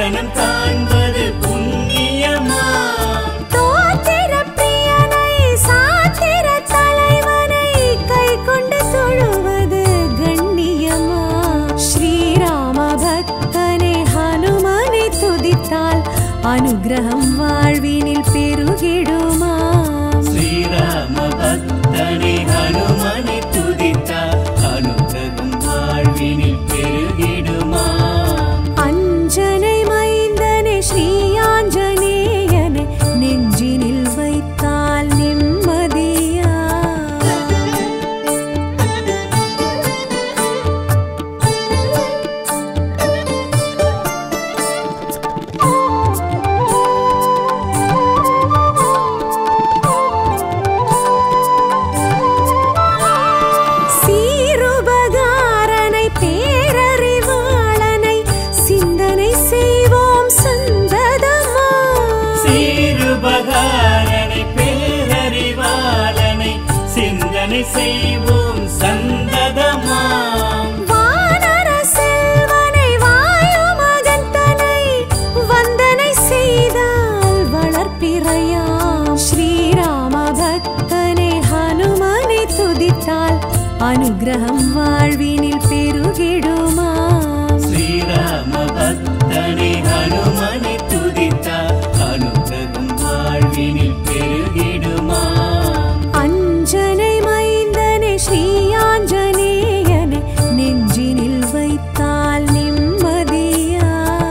தரிசனம் காண்பது புண்ணியமா தோத்திர பிரியனை சாத்திர தலைவனை கை கொண்டு தொழுவது கண்ணியமா ஸ்ரீராம பக்தனை ஹனுமனை துதித்தால் அனுகிரகம் வாழ்வினில் பெருகிடுமா ஸ்ரீராம பக்தனை ஹனுமனை துதித்தார் அனுகிரகம் வாழ்வினில் பெருகிடுமா அஞ்சனை மைந்தனை ஸ்ரீ ஆஞ்சநேயனை நெஞ்சினில் வைத்தால் நிம்மதியா சீருபகாரனை பேரறிவாளனை சிந்தனை செய்வோம் சந்ததமா சீருபகாரனை பேரறிவாளனை சிந்தனை செய்வோம் சந்ததமாம் வானர செல்வனை வாயு மகந்தனை வந்தனை செய்தால் வளர்ப்பிறையாம் ஸ்ரீராம பக்தனை ஹனுமனை துதித்தால் அனுகிரகம் வாழ்வினில் பெருகிடுமா ஸ்ரீராம பக்தனை ஹனுமனை துதித்தார் அனுகிரகம் வாழ்வினில் பெருகிடுமா அஞ்சனை மைந்தனை ஸ்ரீ ஆஞ்சநேயனை நெஞ்சினில் வைத்தால் நிம்மதியா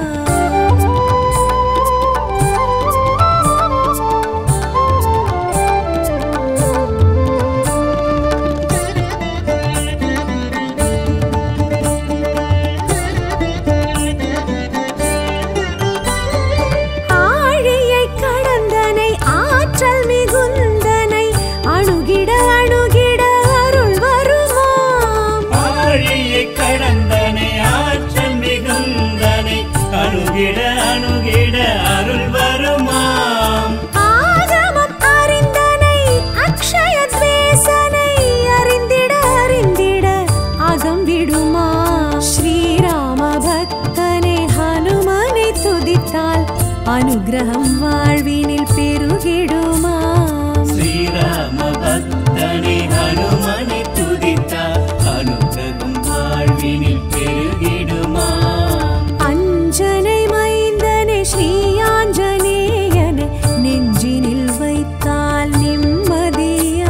ஆழியை கடந்தனை ஆற்றல் மிகுந்தனை அணுகிட அணுகிட அருள் வருமாம் ஆழியை கடந்தனை ஆற்றல் மிகுந்தனை அணுகிட அணுகிட அருள் வருமாம் ஆகமம் அறிந்தனை அக்ஷய தேசனை அறிந்திட அறிந்திட அகம் விடுமா ஸ்ரீராம பக்தனை ஹனுமனை துதித்தால் அனுகிரகம் வாழ்வினில் பெருகிடுமா ஸ்ரீராம பக்தனை ஹனுமனை துதித்தார் அனுகிரகம் வாழ்வினில் பெருகிடுமா அஞ்சனை மைந்தனை ஸ்ரீ ஆஞ்சநேயனை நெஞ்சினில் வைத்தால் நிம்மதியா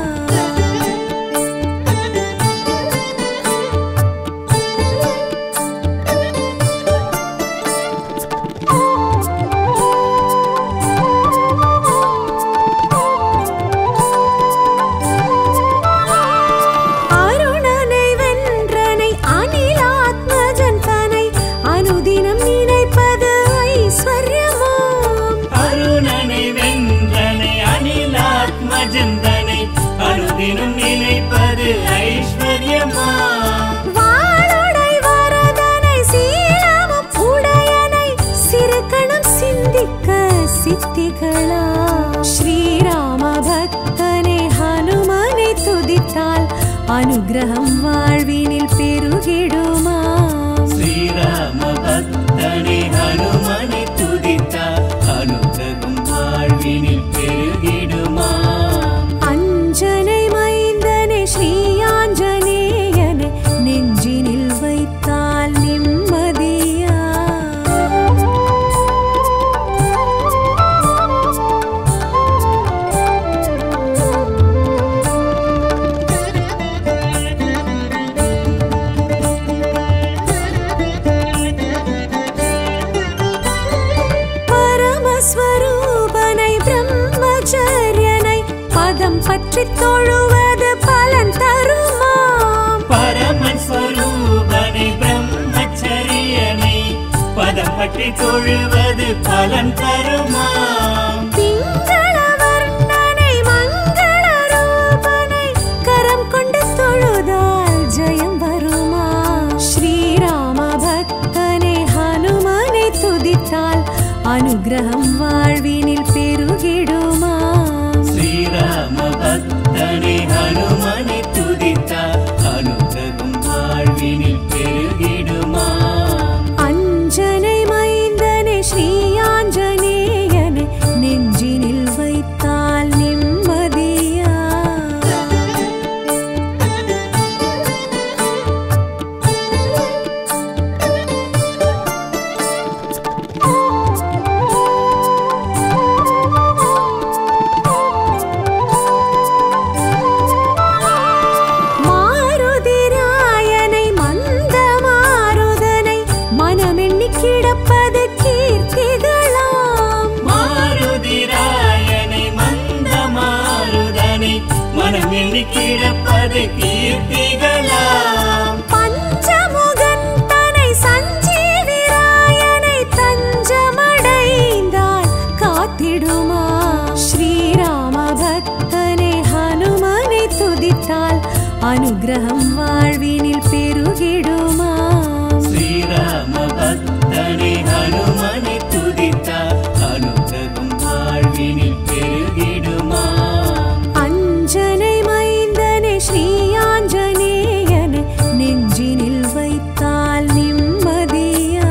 அருணனை வென்றனை அனிலாத்மஜன் தனை அனுதினம் நினைப்பது ஐஸ்வர்யமாம் அருணனை வென்றனை அனிலாத்மஜந்தனை அனுதினம் நினைப்பது ஐஸ்வர்யமா வாளுடை வரதனை சீலமும் உடையனை சிறுகணம் சிந்திக்க சித்திகளா ஸ்ரீராம பக்தனை ஹனுமனை துதித்தால் அனுகிரகம் வாழ்வினில் பெருகிடுமா ஸ்ரீராம பக்தனை ஹனுமனை துதித்தார் அனுகிரகம் வாழ்வினில் பெருகிடுமா அஞ்சனை மைந்தனை ஸ்ரீ ஆஞ்சநேயனை நெஞ்சினில் வைத்தால் நிம்மதியா பரமஸ்வரூபனை பிரம்மச்சரியனை பதம் பற்றி தொழுவது பலன் தருமாம் பரமன் ஸ்வரூபனை பிரம்மச்சரியனை பதம் பற்றி தொழுவது பலன் தருமாம் பிங்கள வர்ணனை மங்கள ரூபனை கரம் கொண்டு தொழுதால் ஜெயம் வருமா ஸ்ரீராம பக்தனை ஹனுமனை துதித்தால் அனுகிரகம் வாழ்வினில் பெருகிடுமா ஸ்ரீராம பக்தனை ஹனுமனை துதித்தார் அனுகிரகம் வாழ்வினில் பெருகிடுமா அஞ்சனை மைந்தனை உனது கீர்த்திகளாம் பஞ்சமுகன் தனை சஞ்சீவிராயனை தஞ்சமடைந்தால் காத்திடுமா ஸ்ரீராம பக்தனை ஹனுமனை துதித்தால் அனுகிரகம் வாழ்வினில் பெருகிடுமா ஸ்ரீராம பக்தனை ஹனுமனை துதித்தார் அனுகிரகம் வாழ்வினில் பெருகிடுமா அஞ்சனை மைந்தனை ஸ்ரீயாஞ்சனேயனை நெஞ்சினில் வைத்தால் நிம்மதியா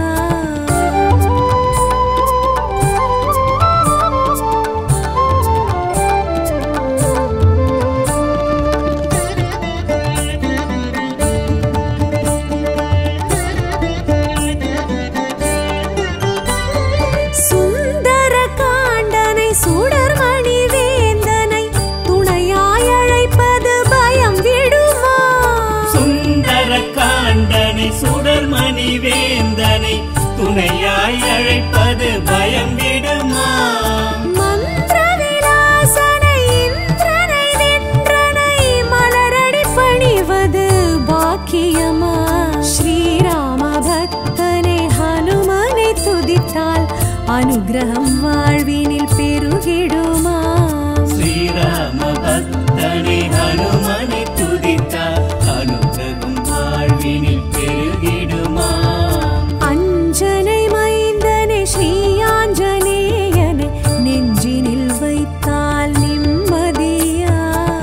சுந்தர காண்டனை சுடர்மணி வேந்தனை துணையாய் அழைப்பது பயம் விடுமா சுந்தர காண்டனை சுடர்மணி வேந்தனை துணையாய் அழைப்பது பயம் விடுமா மந்திர விலாசனை இந்திரனை நின்றனை மலரடி பணிவது பாக்கியமா ஸ்ரீராம பக்தனை ஹனுமனை துதித்தால் அனுகிரகம் வாழ்வினில் பெருகிடுமா ஸ்ரீராம பக்தனை ஹனுமனை துதித்தார் அனுகிரகம் வாழ்வினில் பெருகிடுமா அஞ்சனை மைந்தனை ஸ்ரீயாஞ்சனேயனை நெஞ்சினில் வைத்தால் நிம்மதியா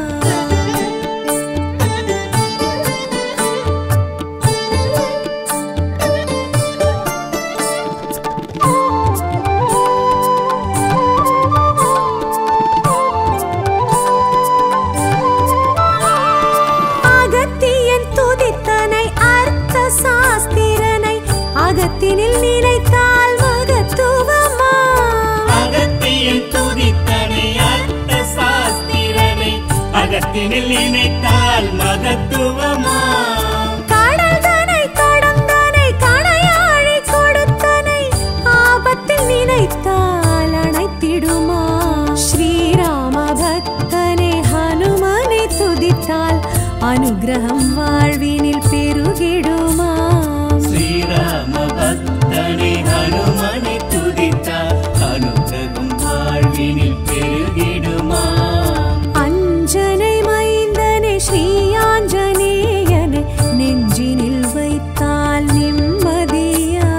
அகத்தியன் துதித்தனை அர்த்த சாஸ்திரனை அகத்தினில் நினைத்தால் மகத்துவமா அகத்தியன் துதித்தனை அர்த்த சாஸ்திரனை அகத்தினில் நினைத்தால் மகத்துவமா கடல்தனை கடந்தனை கணையாழி கொடுத்தனை ஆபத்தில் நினைத்தால் அணைத்திடுமா ஸ்ரீராம பக்தனை ஹனுமனை துதித்தால் அனுகிரகம் வாழ்வினில் பெருகிடுமா ஸ்ரீராம பக்தனை ஹனுமனை துதித்தார் அனுகிரகம் வாழ்வினில் பெருகிடுமா அஞ்சனை மைந்தனை ஸ்ரீயாஞ்சனேயனை நெஞ்சினில் வைத்தால் நிம்மதியா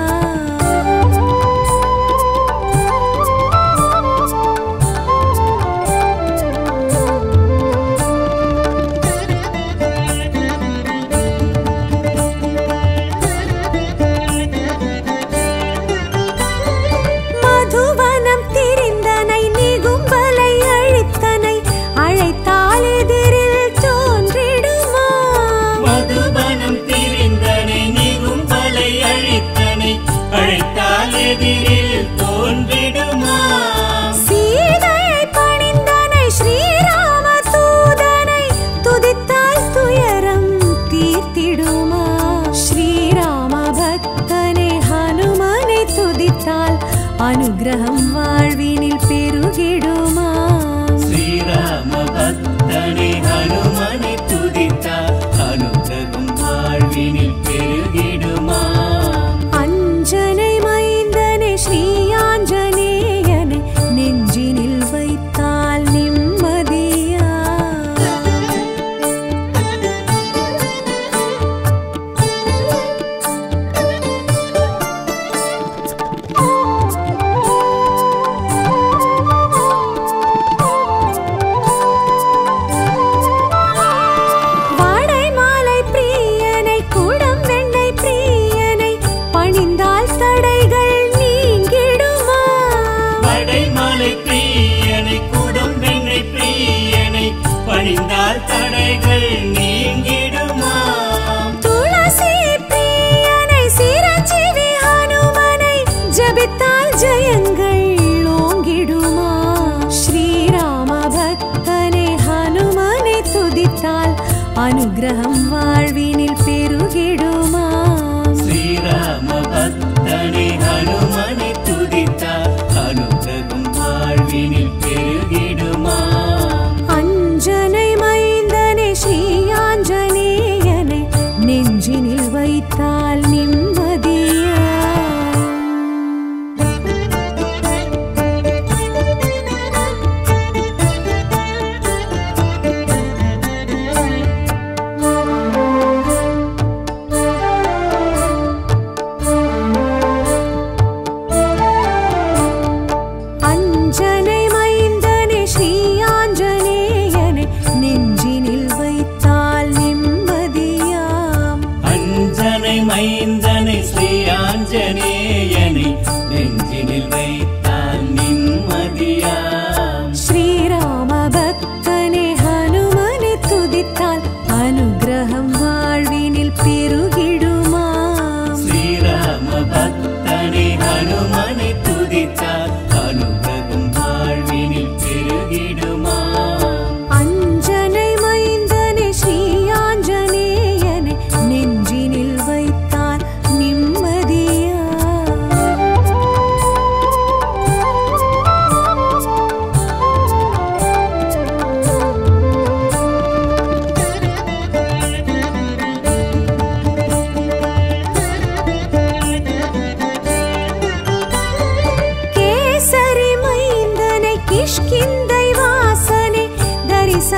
மதுவனம் திரிந்தனை நிகும்பலை அழித்தனை அழைத்தால் எதிரில் தோன்றிடுமா மதுபனம் திரிந்தனை நிகும்பலை அழித்தனை அழைத்தால் எதிரில் தோன்றிடுமா சீதையை பணிந்தனை ஸ்ரீராம தூதனை துதித்தால் துயரம் தீர்த்திடுமா ஸ்ரீராம பக்தனை ஹனுமனை துதித்தால் அனுகிரகம் வாழ்வினில் பெருகிடுமா ஸ்ரீராம பக்தனை ஹனுமனை துதித்தார் அனுகிரகம் வாழ்வினில் பெருகிடுமா அஞ்சனை மைந்தனை ஸ்ரீயாஞ்சனேயனை நெஞ்சினில் வைத்தால் நிம்மதியா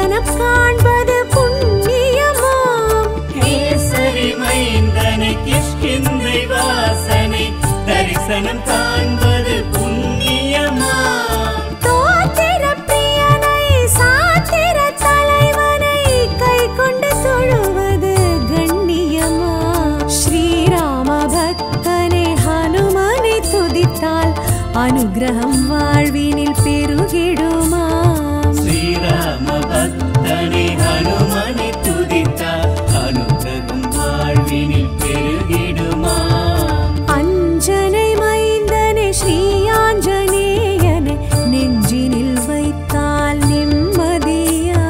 தரிசனம் காண்பது புண்ணியமாம் கேசரி மைந்தனை கிஷ்கிந்தை வாசனை தரிசனம் காண்பது புண்ணியமா தோத்திர பிரியனை சாத்திர தலைவனை கை கொண்டு தொழுவது கண்ணியமா ஸ்ரீராம பக்தனை ஹனுமனை துதித்தால் அனுகிரகம் வாழ்வினில் பெருகிடுமாம் ஸ்ரீராம பக்தனை ஹனுமனை துதித்தார் அனுகிரகம் வாழ்வினில் பெருகிடுமா அஞ்சனை மைந்தனை ஸ்ரீயாஞ்சனேயனை நெஞ்சினில் வைத்தால் நிம்மதியா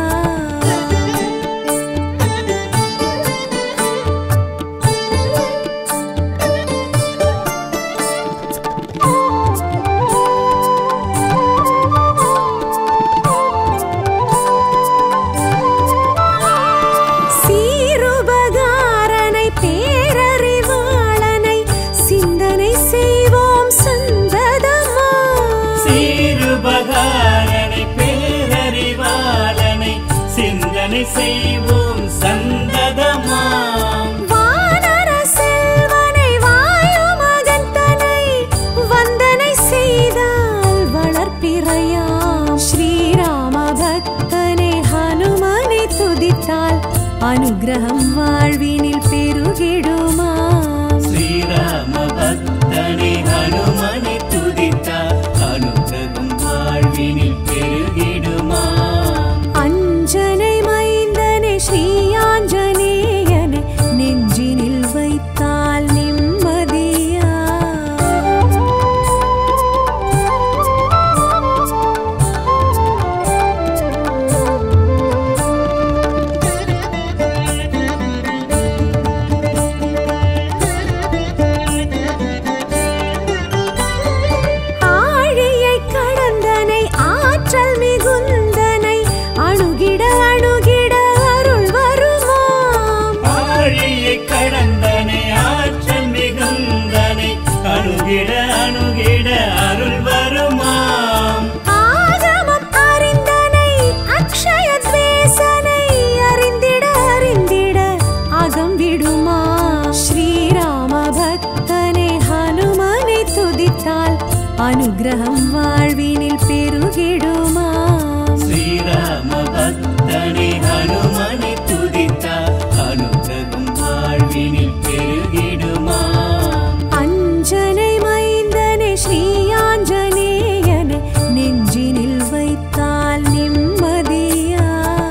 சீருபகாரனை பேரறிவாளனை சிந்தனை செய்வோம் சந்ததமா சீருபகாரனை பேரறிவாளனை சிந்தனை செய்வோம் சந்ததமாம் வானர செல்வனை வாயு மகந்தனை வந்தனை செய்தால் வளர்ப்பிறையாம் ஸ்ரீராம பக்தனை ஹனுமனை துதித்தால் அனுகிரகம் வாழ்வினில் பெருகிடுமாம் ஸ்ரீராம பக்தனை ஹனுமனை துதித்தார் அனுகிரகம் வாழ்வினில் பெருகிடுமா அஞ்சனை மைந்தனை ஸ்ரீயாஞ்சனேயனை நெஞ்சினில் வைத்தால் நிம்மதியா ஆழியை கடந்தனை ஆற்றல் மிகுந்தனை அணுகிட அணுகிட அருள் வருமாம் ஆழியை கடந்தனை ஆற்றல் மிகுந்தனை அணுகிட அணுகிட அருள் வருமாம் ஆகமம் அறிந்தனை அக்ஷய துவேசனை அறிந்திட அறிந்திட அகம் விடுமா ஸ்ரீராம பக்தனை ஹனுமனை துதித்தால் அனுகிரகம் வாழ்வினில் பெருகிடுமாம் ஸ்ரீராம பக்தனை ஹனுமனை துதித்தார் அனுகிரகம் வாழ்வினில் பெருகிடுமா அஞ்சனை மைந்தனை ஸ்ரீயாஞ்சனேயனை நெஞ்சினில் வைத்தால் நிம்மதியா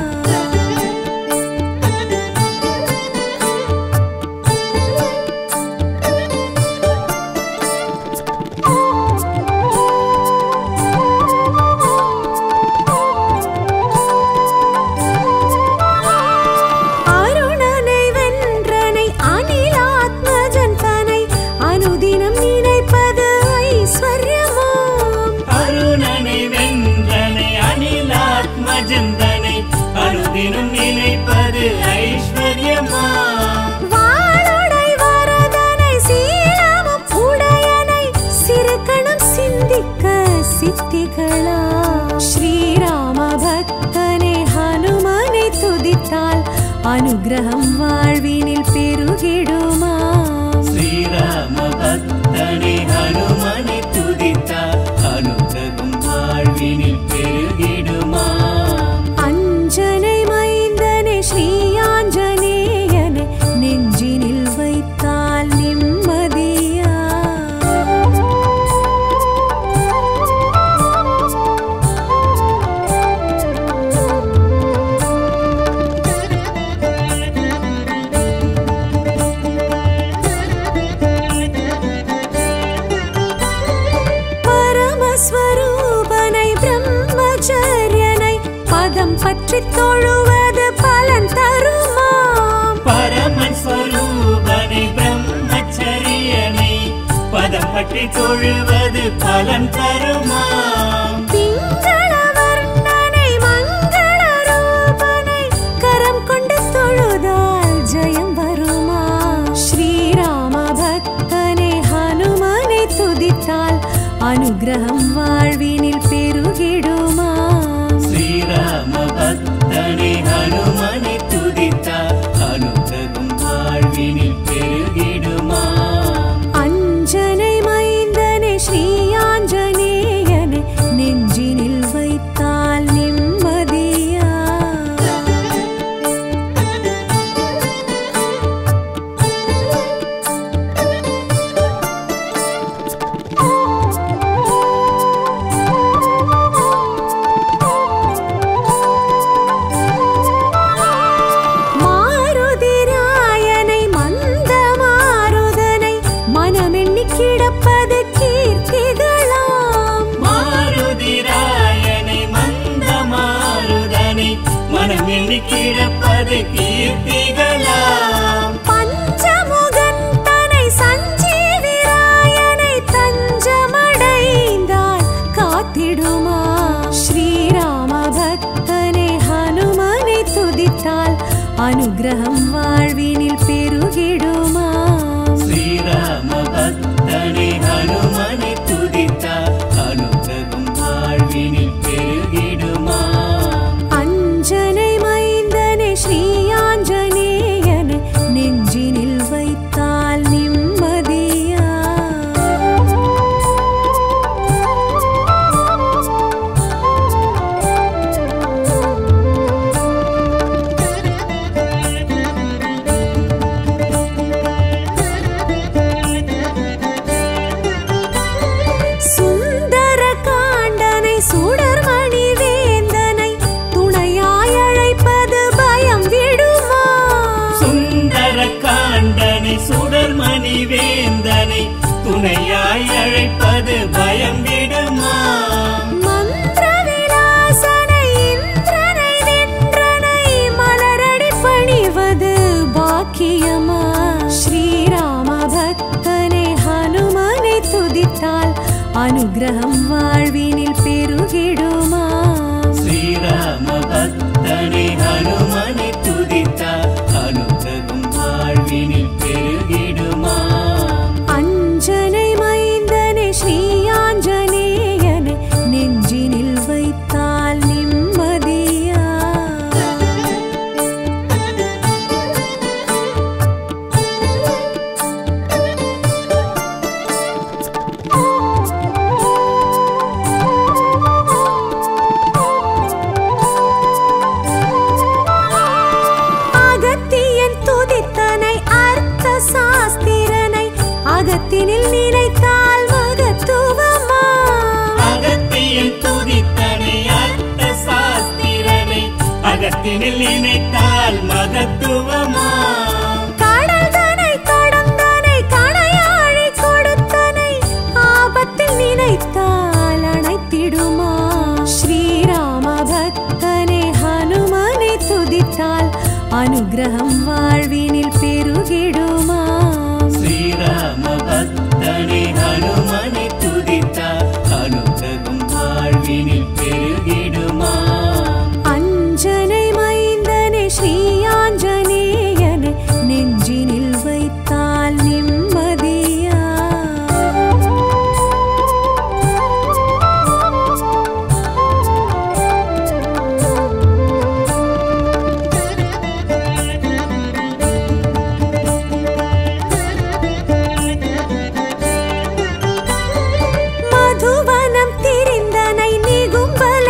அருணனை வென்றனை அனிலாத்மஜன் தனை அனுதினம் நினைப்பது ஐஸ்வர்யமாம் அருணனை வென்றனை அனிலாத்மஜந்தனை அனுதினம் நினைப்பது ஐஸ்வர்யமா வாளுடை வரதனை சீலமும் உடையனை சிறுகணம் சிந்திக்க சித்திகளா ஸ்ரீராம பக்தனை ஹனுமனை துதித்தால் அனுகிரகம் வாழ்வினில் பெருகிடுமாம் ஸ்ரீராம பக்தனை ஹனுமனை துதித்தார் அனுகிரகம் வாழ்வினில் பெருகிடுமா அஞ்சனை மைந்தனை ஸ்ரீயாஞ்சனேயனை நெஞ்சினில் வைத்தால் நிம்மதியா பரமஸ்வரூபனை பிரம்மச்சரியனை பதம் பற்றி தொழுவது பலன் தருமாம் பரமன் ஸ்வரூபனை பிரம்மச்சரியனை பதம் பற்றி தொழுவது பலன் தருமாம் பிங்கள வர்ணனை மங்கள ரூபனை கரம் கொண்டு தொழுதால் ஜெயம் வருமா ஸ்ரீராம பக்தனை ஹனுமனை துதித்தால் அனுகிரகம் வாழ்வினில் பெருகிடுமா ஸ்ரீராம பக்தனை பக்தனை ஹனுமனை துதித்தார் அனுகிரகம் வாழ்வினில் பெருகிடுமா அஞ்சனை மைந்தனே ஸ்ரீ ஆஞ்சநேயனை நெஞ்சினில் வைத்தால் நிம்மதியா மாருதிராயனை மந்த மாருதனை மனமெண்ணி கிடப்பது கீர்த்திகளாம் மாருதிராயனை மந்த மாருதனை மனம் எண்ணி கிடப்பது கீர்த்திகளாம் பஞ்சமுகன் தனை சஞ்சீவிராயனை தஞ்சமடைந்தால் காத்திடுமா ஸ்ரீராம பக்தனை ஹனுமனை துதித்தால் அனுகிரகம் வாழ்வினில் பெருகிடுமா ஸ்ரீராம பக்தனை ஹனுமனை துதித்தார் அனுகிரகம் வாழ்வினில் பெருகிடுமா அஞ்சனை மைந்தனை ஸ்ரீ ஆஞ்சநேயனை நெஞ்சினில் வைத்தால் நிம்மதியா சுந்தர காண்டனை சுடர்மணி வேந்தனை துணையாய் அழைப்பது பயம் விடுமா சுந்தர காண்டனை சுடர்மணி வேந்தனை துணையாய் அழைப்பது பயம் விடுமா மந்திர விலாசனை இந்திரனை நின்றனை மலரடி பணிவது பாக்கியமா ஸ்ரீராம பக்தனை ஹனுமனை துதித்தால் அனுகிரகம் வாழ்வினில் பெருகிடுமா ஸ்ரீராம பக்தனை ஹனுமனை துதித்தார் அனுகிரகம் வாழ்வினில் பெருகிடுமா அஞ்சனை மைந்தனை ஸ்ரீ ஆஞ்சநேயனை நெஞ்சினில் வைத்தால் நிம்மதியா அகத்தியன் துதித்தனை அர்த்த சாஸ்திரனை அகத்தினில் நினைத்தால் மகத்துவமா அகத்தியில் துதித்தனை அர்த்த சாஸ்திரனை அகத்தினில் நினைத்தால் மகத்துவமா கடல்தனை கடந்தனை கணையாழி கொடுத்தனை ஆபத்தில் நினைத்தால் அணைத்திடுமா ஸ்ரீராம பக்தனை ஹனுமனை துதித்தால் அனுகிரகம் வாழ்வினில் பெருகிடுமா ஸ்ரீராம பக்தனை ஹனுமனை துதித்தார் அனுகிரகம் வாழ்வினில் பெருகிடுமா அஞ்சனை மைந்தனை ஸ்ரீ ஆஞ்சநேயனை நெஞ்சினில் வைத்தால் நிம்மதியா மதுவனம் திரிந்தனை நிகும்பல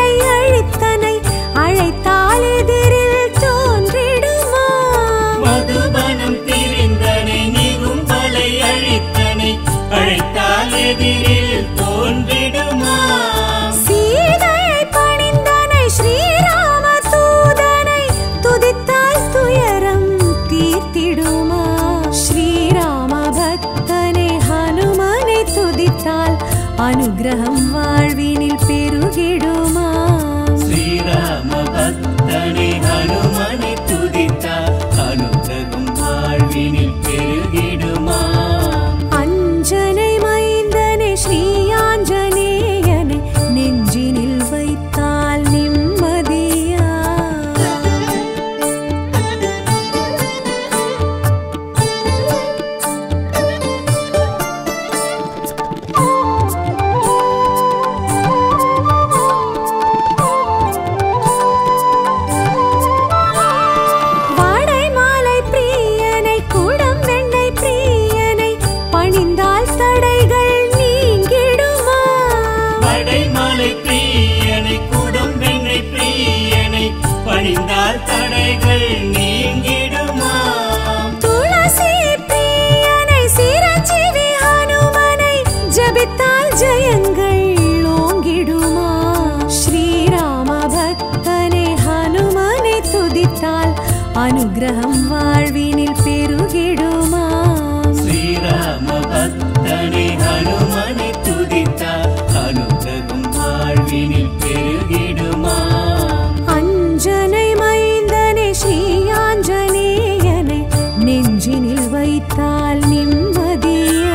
கடைமலை பிரியனை குடும்பெண்ணை பிரியனை பணிந்தால் தடைகள் நீங்கிடுமாம் துளசி பிரியனை சிரஞ்சீவி ஹனுமனை ஜபித்தால் ஜெயங்கள் ஓங்கிடுமா ஸ்ரீராம பக்தனை ஹனுமனை துதித்தால் அனுகிரகம் வாழ்வினில் பெருகிடுமா ஸ்ரீராம பக்தனை ஹனுமனை துதித்தார் அனுகிரகம் வாழ்வினில் பெருகிடுமாம் அஞ்சனை மைந்தனை ஸ்ரீ ஆஞ்சநேயனை நெஞ்சினில் வைத்தால் நிம்மதியா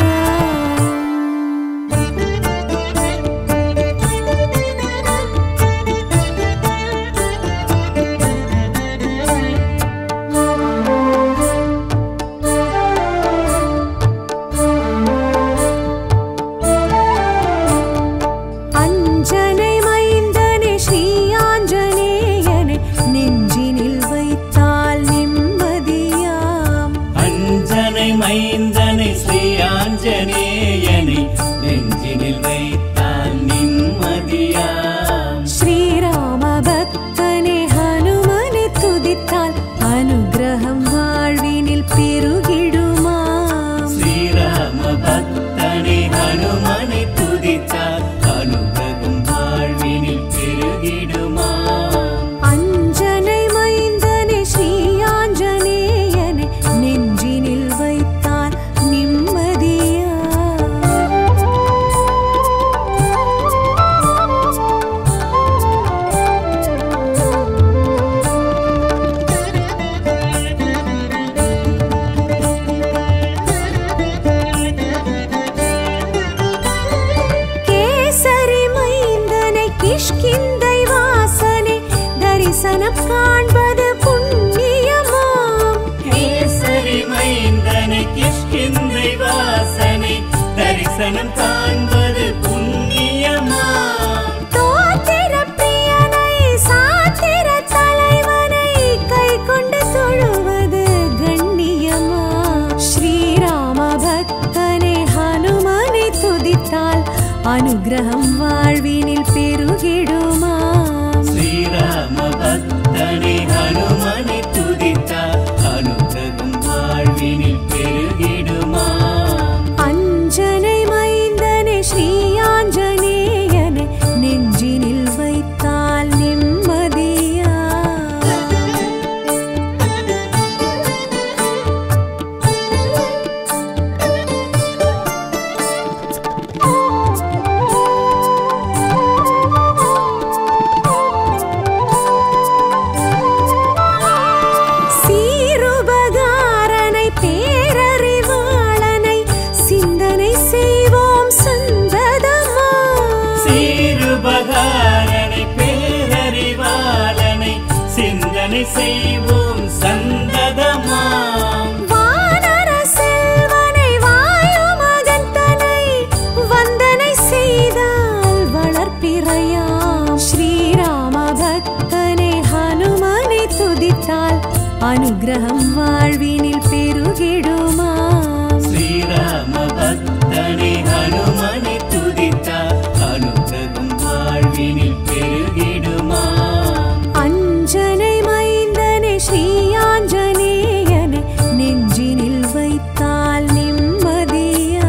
அஞ்சனை மைந்தனை ஸ்ரீ ஆஞ்சநேயனை நெஞ்சினில் வைத்தால் நிம்மதியாம் அஞ்சனை மைந்தனை ஸ்ரீ ஆஞ்சநேயனை நெஞ்சினில் வைத்தால் நிம்மதியாம் ஸ்ரீராம பக்தனை ஹனுமனை துதித்தால் அனுகிரகம் வாழ்வினில் பெருகிடுமாம் ஸ்ரீராம பக்தனை ஹனுமனை துதித்தார் அனுகிரகம் வாழ்வினில் பெருகிடுமாம் அஞ்சனை மைந்தனை ஸ்ரீ ஆஞ்சநேயனை நெஞ்சினில் வைத்தால் நிம்மதியா கேசரி மைந்தனை கிஷ்கிந்தை வாசனை தரிசனம் காண்பது புண்ணியமாம் கேசரி மைந்தனை கிஷ்கிந்தை வாசனை தரிசனம் காண்பது புண்ணியமாம் தோத்திர பிரியனை சாத்திர தலைவனை கை கொண்டு தொழுவது கண்ணியமா ஸ்ரீராம பக்தனை ஹனுமனை துதித்தால் அனுகிரகம் வாழ்வினில் பெருகிடுமா ஸ்ரீராம பக்தனை ஹனுமனை துதித்தார் அனுகிரகம் வாழ்வினில் பெருகிடுமாம் அஞ்சனை மைந்தனை ஸ்ரீ ஆஞ்சநேயனை நெஞ்சினில் வைத்தால் நிம்மதியா சீருபகாரனை பேரறிவாளனை சிந்தனை செய்வோம் சந்ததமா சீருபகாரனை பேரறிவாளனை சிந்தனை செய்வோம் சந்ததமாம் வானர செல்வனை வாயு மகந்தனை வந்தனை செய்தால் வளர்ப்பிறையாம் ஸ்ரீராம பக்தனை ஹனுமனை துதித்தால் அனுகிரகம் வாழ்வினில் பெருகிடுமாம் ஸ்ரீராம பக்தனை ஹனுமனை துதித்தார் அனுகிரகம் வாழ்வினில் பெருகிடுமாம் அஞ்சனை மைந்தனை ஸ்ரீ ஆஞ்சநேயனை நெஞ்சினில் வைத்தால் நிம்மதியா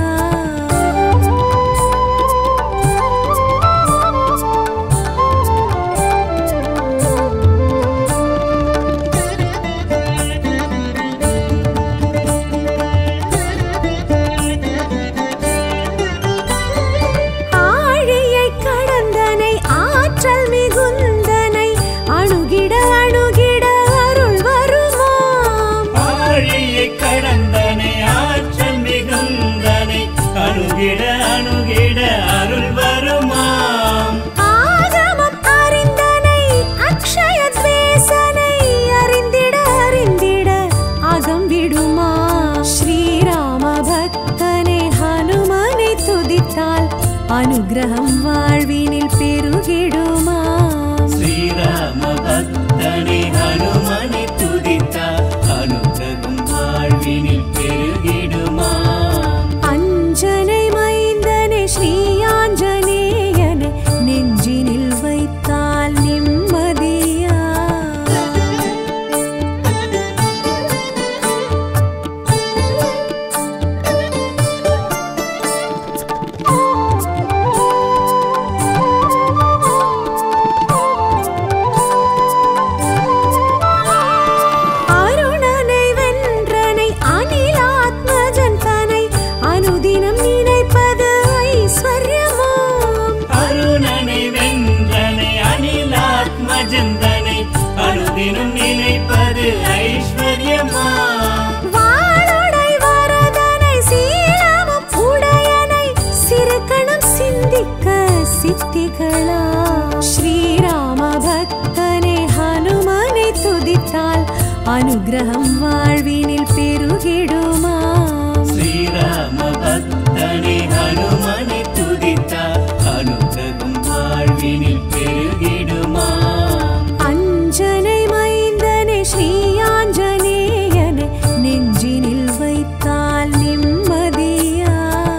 அஜந்தனை அனுதினம் நினைப்பது ஐஸ்வர்யமா வாளுடை வரதனை சீலமும் உடையனை சிறுகணம் சிந்திக்க சித்திகளா ஸ்ரீராம பக்தனை ஹனுமனை துதித்தால் அனுகிரகம் வாழ்வினில் பெருகிடுமா ஸ்ரீராம பக்தனை ஹனுமனை துதித்தார் அனுகிரகம் வாழ்வினில் பெருகிடுமா அஞ்சனை மைந்தனை ஸ்ரீயாஞ்சனேயனை நெஞ்சினில் வைத்தால் நிம்மதியா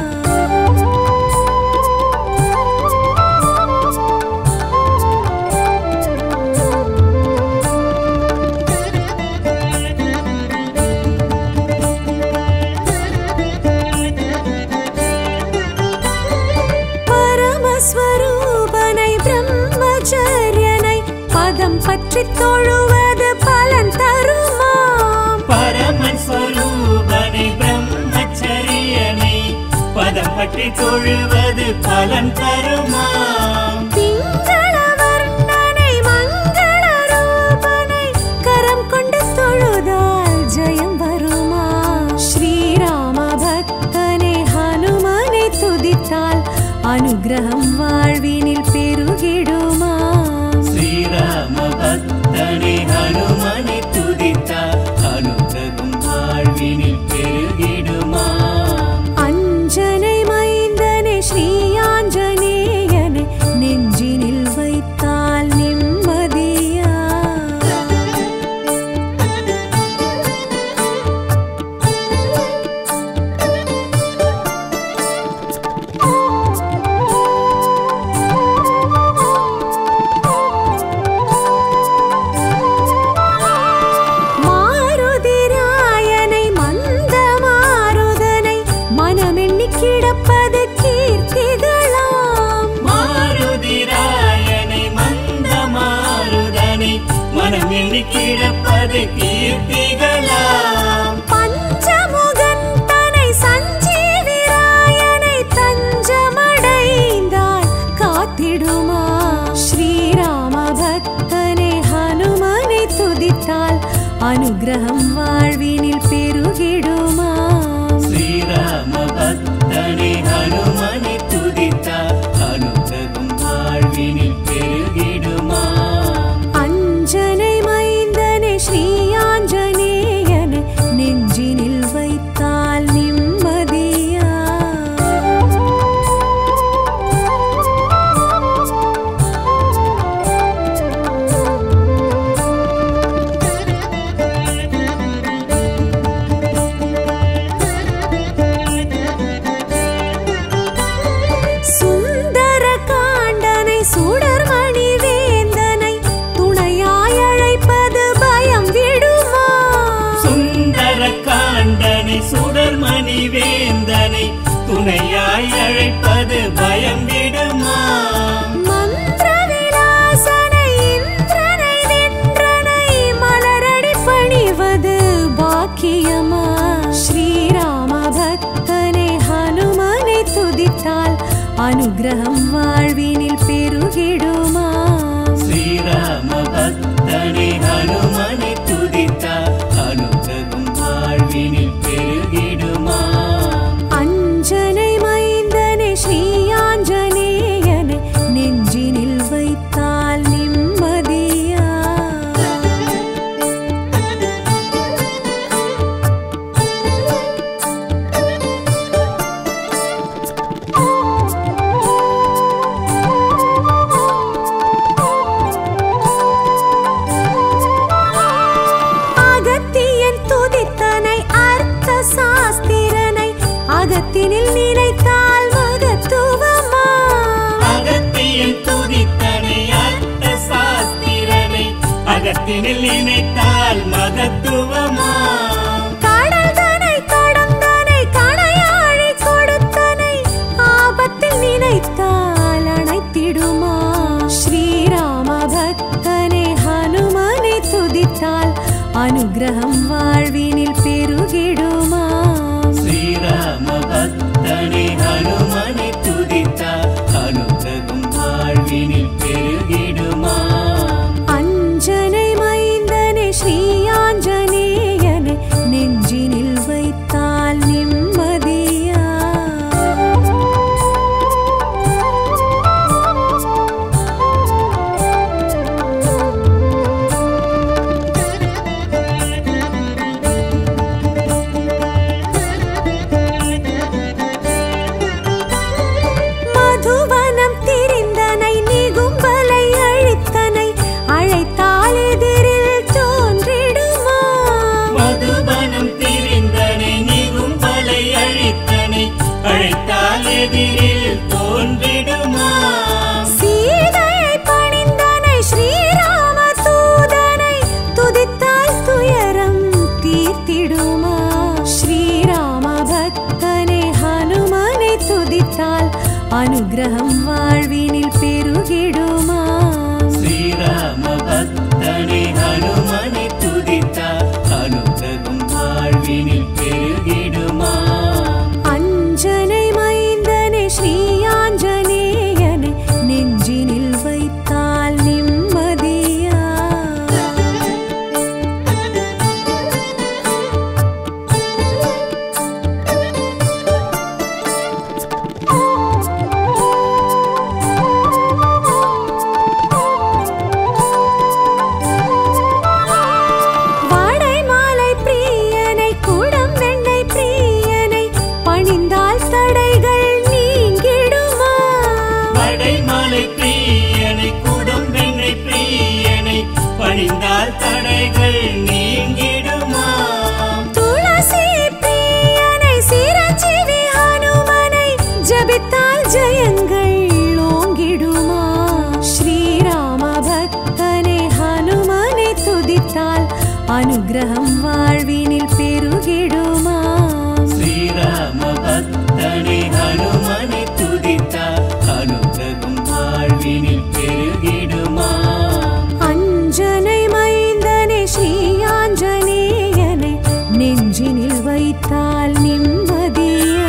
பரமஸ்வரூபனை பிரம்மச்சரியனை பதம் பற்றி தொழுவது பலன் தருமாம் பரமன் ஸ்வரூபனை பிரம்மச்சரியனை பதம் பற்றி தொழுவது பலன் தருமாம் திங்கள வர்ணனை மங்கள ரூபனை கரம் கொண்டு தொழுதால் ஜெயம் வருமா ஸ்ரீராம பக்தனை ஹனுமனை துதித்தால் அனுகிரகம் வாழ்வினில் பெருகிடுமா ஸ்ரீராம பக்தனை ஹனுமனை துதித்தார் அனுகிரகம் வாழ்வினில் பெருகிடுமா அஞ்சனை மைந்தனை ஸ்ரீயாஞ்சனேயனை நெஞ்சினில் வைத்தால் நிம்மதியா மாருதிராயனை மந்த மாருதனை மனமெண்ணி கிடப்பது கீர்த்திகளாம் மாருதிராயனை மந்த மாருதனை மனம் எண்ணி கிடப்பது கீர்த்திகளாம் பஞ்சமுகன் தனை சஞ்சீவிராயனை தஞ்சமடைந்தால் காத்திடுமா ஸ்ரீராம பக்தனை ஹனுமனை துதித்தால் அனுகிரகம் வாழ்வினில் பெருகிடுமா ஸ்ரீராம பக்தனை ஹனுமனை துதித்தார் அனுகிரகம் வாழ்வினில் பெருகிடுமா அஞ்சனை மைந்தனை ஸ்ரீயாஞ்சனேயனை நெஞ்சினில் வைத்தால் நிம்மதியா சுந்தர காண்டனை சுடர்மணி வேந்தனை துணையாய் அழைப்பது பயம் விடுமா சுந்தர காண்டனை சுடர்மணி வேந்தனை துணையாய் அழைப்பது பயம் விடுமா மந்திர விலாசனை இந்திரனை வென்றனை மலரடி பணிவது பாக்கியமா ஸ்ரீராம பக்தனை ஹனுமனை துதித்தால் அனுகிரகம் வாழ்வினில் பெருகிடுமா ஸ்ரீராம பக்தனை ஹனுமனை துதித்தார் அனுகிரகம் வாழ்வினில் பெருகிடுமா அஞ்சனை மைந்தனை ஸ்ரீயாஞ்சனேயனை நெஞ்சினில் வைத்தால் நிம்மதியா அகத்தியன் துதித்தனை அர்த்த சாஸ்திரனை அகத்தினில் நினைத்தால் மகத்துவமா அகத்தியன் துதித்தனை அர்த்த சாஸ்திரனை அகத்தினில் நினைத்தால் மகத்துவமா கடல்தனை கடந்தனை கணையாழி கொடுத்தனை ஆபத்தில் நினைத்தால் அணைத்திடுமா ஸ்ரீராம பக்தனை ஹனுமனை துதித்தால் அனுகிரகம் வாழ்வினில் பெருகிடுமா ஸ்ரீராம பக்தனை ஹனுமனை துதித்தார் அனுகிரகம் வாழ்வினில் பெருகிடுமா தடைகள் நீங்கிடுமாம் துளசி பிரியனை சிரஞ்சீவி ஹனுமனை ஜபித்தால் ஜெயங்கள் ஓங்கிடுமா ஸ்ரீராம பக்தனை ஹனுமனை துதித்தால் அனுகிரகம் வாழ்வினில் பெருகிடுமா ஸ்ரீராம பக்தனை ஹனுமனை துதித்தார் அனுகிரகம் வாழ்வினில் பெருகிடுமாம் அஞ்சனை மைந்தனை ஸ்ரீ ஆஞ்சநேயனை நெஞ்சினில் வைத்தால் நிம்மதியா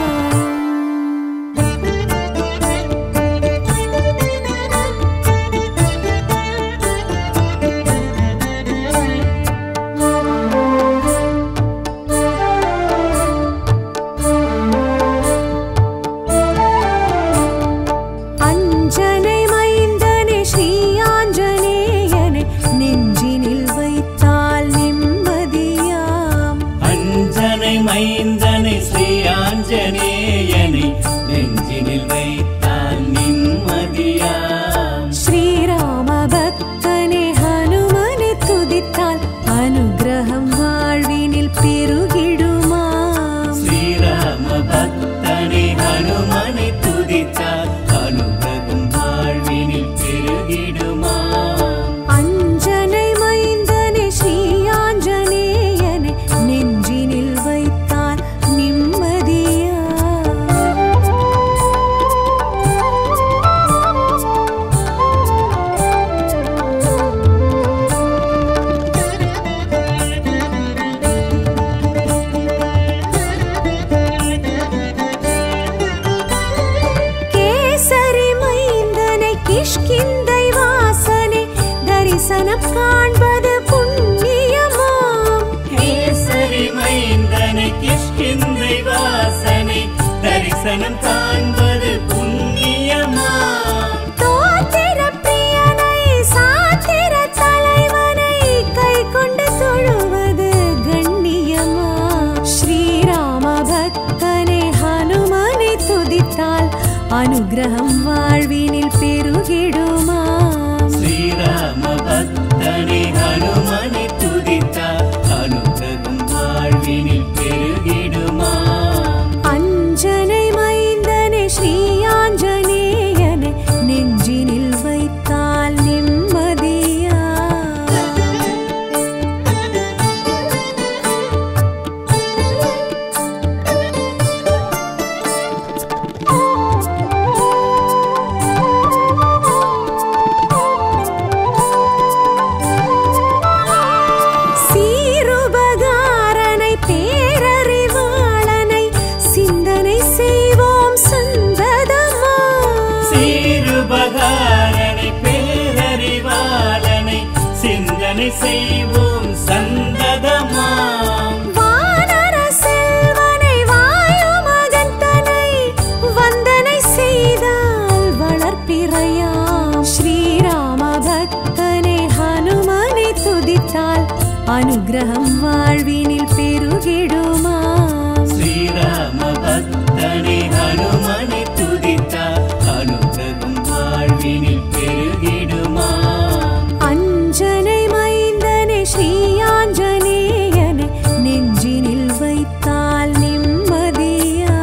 அஞ்சனை மைந்தனை ஸ்ரீ ஆஞ்சநேயனை நெஞ்சினில் வைத்தால் நிம்மதியாம் அஞ்சனை மைந்தனை ஸ்ரீ ஆஞ்சநேயனை நெஞ்சினில் வைத்தால் நிம்மதியாம் ஸ்ரீராம பக்தனை ஹனுமனை துதித்தால் அனுகிரகம் வாழ்வினில் பெருகிடுமாம் ஸ்ரீராம பக்தனை ஹனுமனை துதித்தார் அனுகிரகம் வாழ்வினில் பெருகிடுமாம் அஞ்சனை மைந்தனை ஸ்ரீ ஆஞ்சநேயனை நெஞ்சினில் வைத்தால் நிம்மதியா கேசரி மைந்தனை கிஷ்கிந்தை வாசனை தரிசனம் காண்பது புண்ணியமாம் கேசரி மைந்தனை கிஷ்கிந்தை வாசனை தரிசனம் காண்பது புண்ணியமாம் தோத்திர பிரியனை சாத்திர தலைவனை கை கொண்டு தொழுவது கண்ணியமா ஸ்ரீராம பக்தனை ஹனுமனை துதித்தால் அனுகிரகம் வாழ்வினில் பெருகிடுமாம் ஸ்ரீராம பக்தனை ஹனுமனை துதித்தார் அனுகிரகம் வாழ்வினில் பெருகிடுமாம் அஞ்சனை மைந்தனை ஸ்ரீ ஆஞ்சநேயனை நெஞ்சினில் வைத்தால் நிம்மதியா சீருபகாரனை பேரறிவாளனை சிந்தனை செய்வோம் சந்ததமா சீருபகாரனை பேரறிவாளனை சிந்தனை செய்வோம் சந்ததமாம் வானர செல்வனை வாயு மகந்தனை வந்தனை செய்தால் வளர்ப்பிறையாம் ஸ்ரீராம பக்தனை ஹனுமனை துதித்தால் அனுகிரகம் வாழ்வினில் பெருகிடுமாம் ஸ்ரீராம பக்தனை ஹனுமனை துதித்தார் அனுகிரகம் வாழ்வினில் பெருகிடுமாம் அஞ்சனை மைந்தனை ஸ்ரீ ஆஞ்சநேயனை நெஞ்சினில் வைத்தால் நிம்மதியா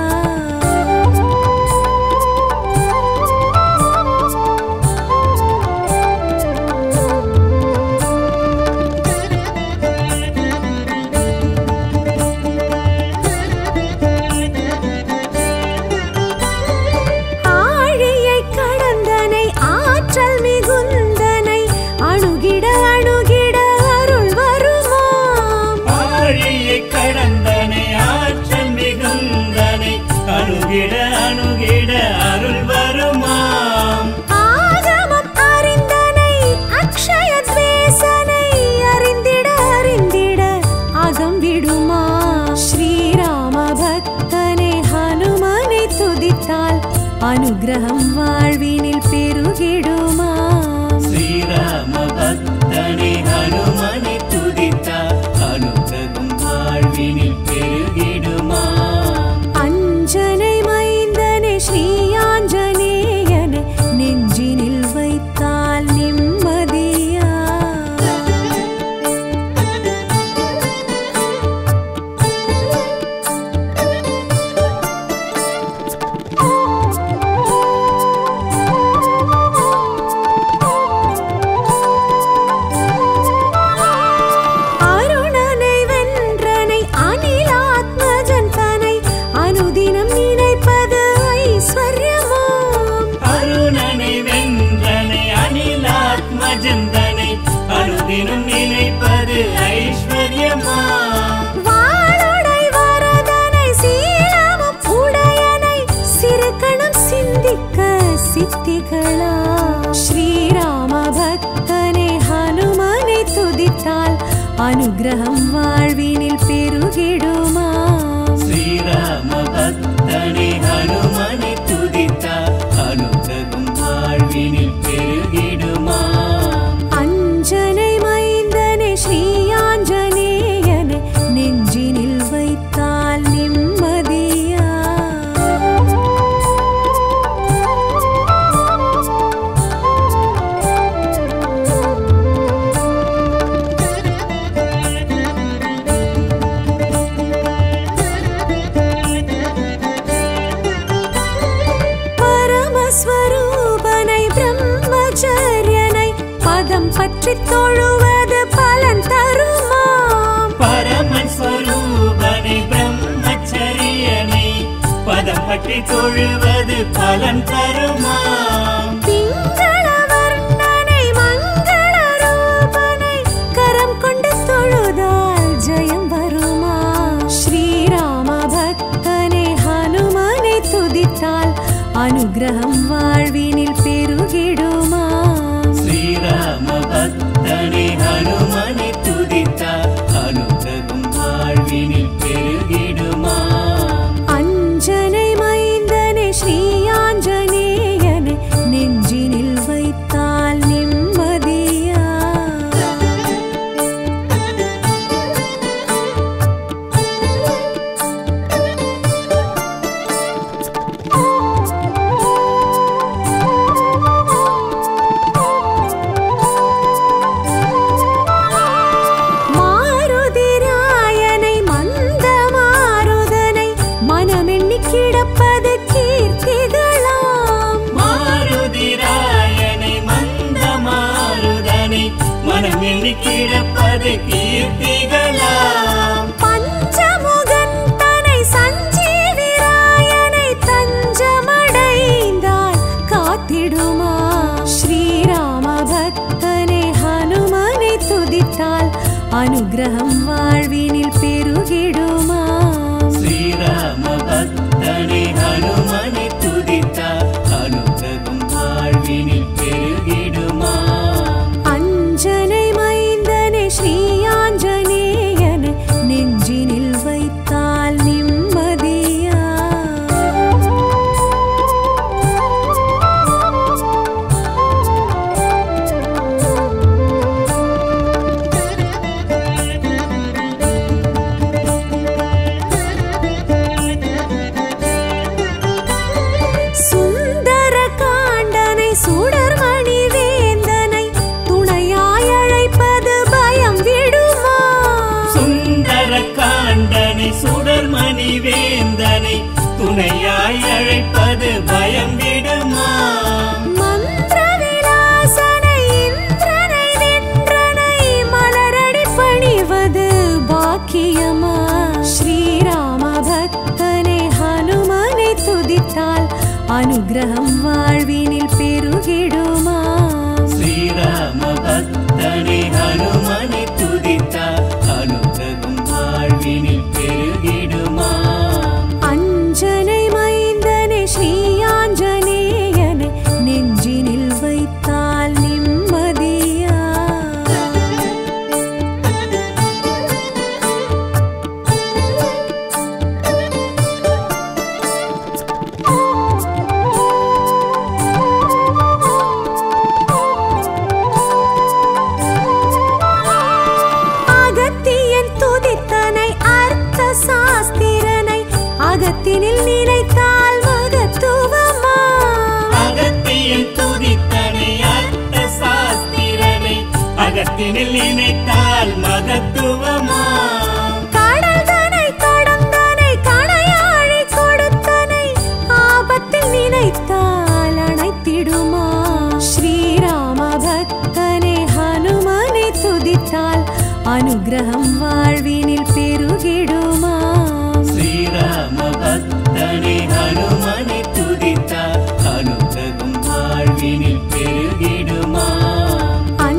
ஆழியை கடந்தனை ஆற்றல் மிகுந்தனை ராஜந்தனை அனுதினம் நினைப்பது ஐஸ்வர்யமா வாளுடை வரதனை சீலமும் உடையனை சிறுகணம் சிந்திக்க சித்திகளா ஸ்ரீராம பக்தனே ஹனுமனை துதித்தால் அனுகிரகம் வாழ்வினில் பெருகிடுமா ஸ்ரீராம பக்தனை ஹனுமனை துதித்தார் அனுகிரகம் வாழ்வினில் பெருகிடுமா அஞ்சனை மைந்தனே ஸ்ரீயாஞ்சனேயனை நெஞ்சினில் வைத்தால் நிம்மதியா பரமஸ்வரூபனை பிரம்மச்சரியனை பதம் பற்றி தொழுவது பலன் தருமாம் பரமன் ஸ்வரூபனை பிரம்மச்சரியனை பதம் பற்றி தொழுவது பலன் தருமாம் பிங்கள வர்ணனை மங்கள ரூபனை கரம் கொண்டு தொழுதால் ஜெயம் வருமா ஸ்ரீராம பக்தனை ஹனுமனை துதித்தால் அனுகிரகம் வாழ்வினில் பெருகிடுமா ஸ்ரீராம பக்தனை ஹனுமனை துதித்தார் அனுகிரகம் வாழ்வினில் பெருகிடுமா அஞ்சனை மைந்தனே ஸ்ரீயாஞ்சனேயனை நெஞ்சினில் வைத்தால் நிம்மதியா மாருதிராயனை மந்த மாருதனை மனமெண்ணி கிடப்பது கீர்த்திகளாம் மாருதிராயனை மந்த மாருதனை மனம் எண்ணி கிடப்பது கீர்த்திகளாம் பஞ்சமுகன் தனை சஞ்சீவிராயனை தஞ்சமடைந்தால் காத்திடுமா ஸ்ரீராம பக்தனை ஹனுமனை துதித்தால் அனுகிரகம் வாழ்வினில் பெருகிடுமா ஸ்ரீராம பக்தனை ஹனுமனை துதித்தார் அனுகிரகம் வாழ்வினில் பெருகிடுமா அஞ்சனை மைந்தனை ஸ்ரீயாஞ்சனேயனை நெஞ்சினில் வைத்தால் நிம்மதியா சுந்தர காண்டனை சுடர்மணி வேந்தனை துணையாய் அழைப்பது பயம் விடுமா சுந்தர காண்டனை சுடர்மணி வேந்தனை துணையாய் அழைப்பது பயம் விடுமா மந்திர விலாசனை இந்திரனை வென்றனை மலரடி பணிவது பாக்கியமா ஸ்ரீராம பக்தனை ஹனுமனை துதித்தால் அனுகிரகம் வாழ்வினில் பெருகிடுமா ஸ்ரீராம பக்தனை ஹனுமனை துதித்தார் அனுகிரகம் வாழ்வினில் பெருகிடுமா அஞ்சனை மைந்தனை ஸ்ரீயாஞ்சனேயனை நெஞ்சினில் வைத்தால் நிம்மதியா அகத்தியன் துதித்தனை அர்த்த சாஸ்திரனை அகத்தினில் நினைத்தால் மகத்துவமா அகத்தியன் துதித்தனை அர்த்த சாஸ்திரனை அகத்தினில் நினைத்தால் மகத்துவமா கடல் தனை கடந்தனை கணையாழி கொடுத்தனை ஆபத்தில் நினைத்தால் அணைத்திடுமா ஸ்ரீராம பக்தனை ஹனுமனை துதித்தால் அனுகிரகம் வாழ்வினில் பெருகிடுமா ஸ்ரீராம பக்தனை ஹனுமனை துதித்தார் அனுகிரகம் வாழ்வினில் பெருகிடுமா அஞ்சனை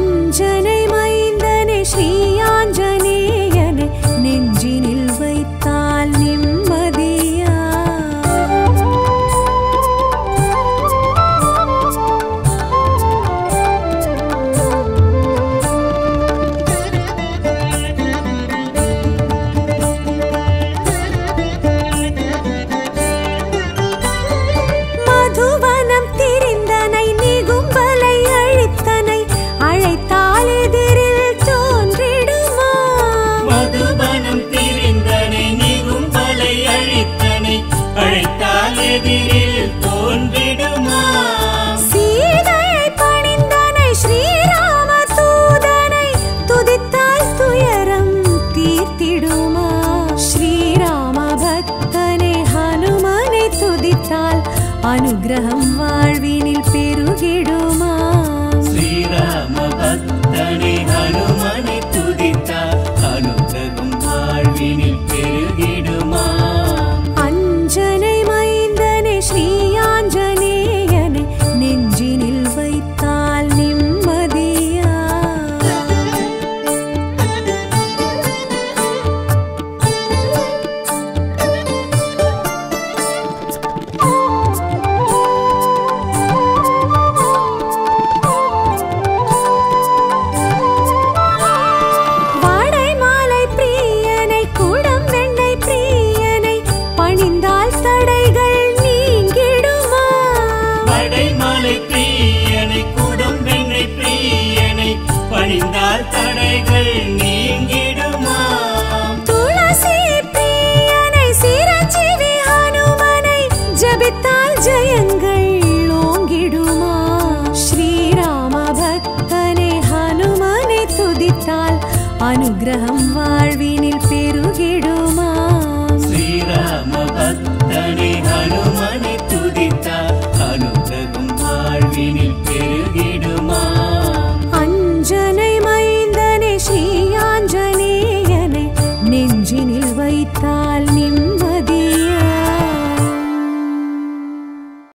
பிரியனை குடும்பெண்ணை பிரியனை பணிந்தால் தடைகள் நீங்கிடுமாம் துளசி பிரியனை சிரஞ்சீவி ஹனுமனை ஜபித்தால் ஜெயங்கள் ஓங்கிடுமா ஸ்ரீராம பக்தனை ஹனுமனை துதித்தால் அனுகிரகம் வாழ